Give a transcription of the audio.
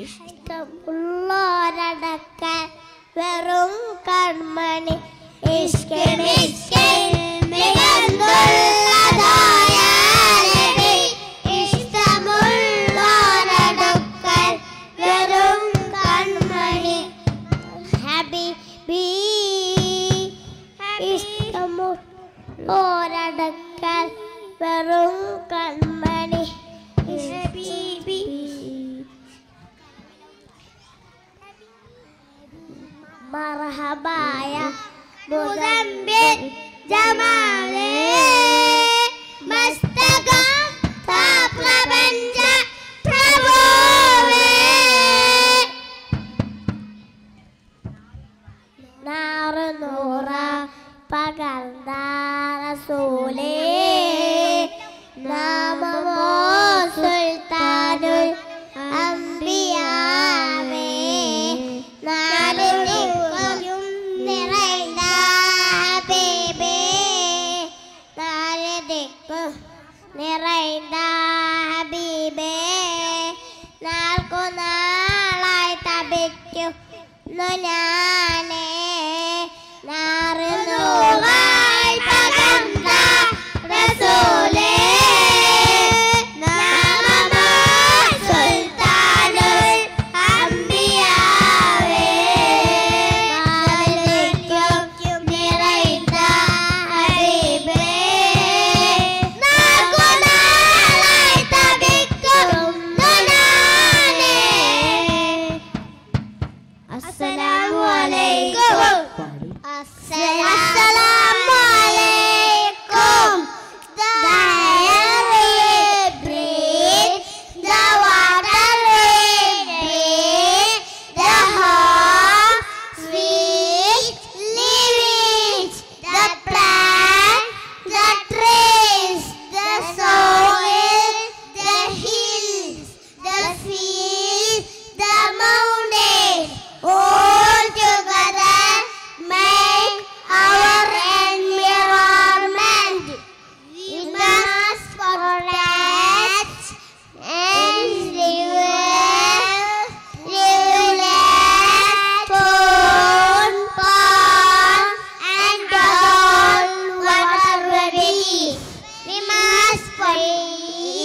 ഇഷ്ടമുള്ളോരടക്കാൻ വെറും കൺമണി ഇഷ്കമിഷ്കിൽ മികന്നുള്ളതായ നബി. ഇഷ്ടമുള്ളോരടക്കാൻ വെറും കൺമണി ഹബീബി ഇഷ്ടമുള്ളോരടക്കാൻ വെറും കൺമണി ഹബീബി മർഹബായ മുദമ്മിൽ ജമാലേ മസ്തക പ്രപഞ്ച പ്രഭുവേ നാറ് നൂറ പകർന്ന റസൂലേ നാമമോ സുൽത്താനുൽ അംബിയാവേ നാല് ദിക്കും നിറഞ്ഞ ഹബീബേ നാല് ദിക്കും നിറഞ്ഞ ഹബീബേ നാൾക്കു നാളായി തപിക്കുന്നു ഞാനേ നാറ് നൂറായി പകർന്ന റസൂലേ നാമമോ സുൽത്താനുൽ അംബിയാവേ നാല് ദിക്കും നിറഞ്ഞ ഹബീബേ നാൾക്കു നാളായി തപിക്കുന്നു ഞാനേ അസ്സലാമു അലൈക്കും അസ്സലാമു അലൈക്കും The air we breathe, the water we breathe, the heart sweet living, the plant, the trees, the soil, the hills, the fields, the mountains, all together make our environment. We must protect and live live let pond, pond, and all water ready. We must pray